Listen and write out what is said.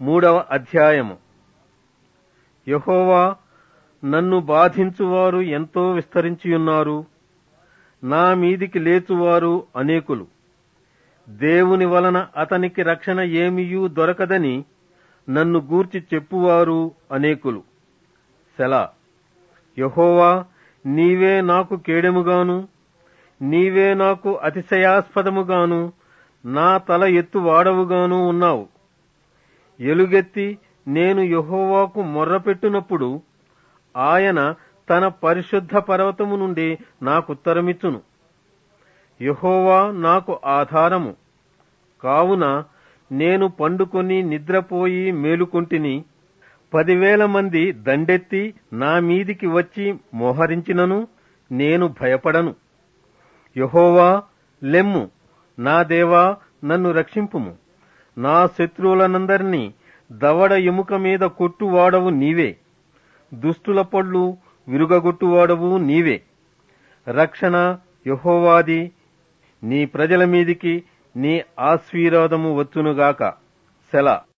మూడవ అధ్యాయము యహోవా నన్ను బాధించువారు ఎంతో విస్తరించియున్నారు నా మీదికి లేచువారు అనేకులు దేవుని వలన అతనికి రక్షణ ఏమియూ దొరకదని నన్ను గూర్చి చెప్పువారు అనేకులు సెలా యహోవా నీవే నాకు కేడెముగాను నీవే నాకు అతిశయాస్పదముగాను నా తల ఎత్తు వాడవుగాను ఉన్నావు ఎలుగెత్తి నేను యహోవాకు మొర్రపెట్టునప్పుడు ఆయన తన పరిశుద్ధ పర్వతము నుండి నాకుత్తరమిచ్చును యహోవా నాకు ఆధారము కావున నేను పండుకొని నిద్రపోయి మేలుకొంటిని పదివేల మంది దండెత్తి నా మీదికి వచ్చి మోహరించినను నేను భయపడను యహోవా లెమ్ము నా దేవా నన్ను రక్షింపుము నా శత్రువులనందరినీ దవడ ఎముక మీద కొట్టువాడవు నీవే దుష్టుల పళ్ళు విరుగగొట్టువాడవు నీవే రక్షణ యహోవాది నీ ప్రజల మీదికి నీ ఆశీర్వాదము వచ్చునుగాక సెల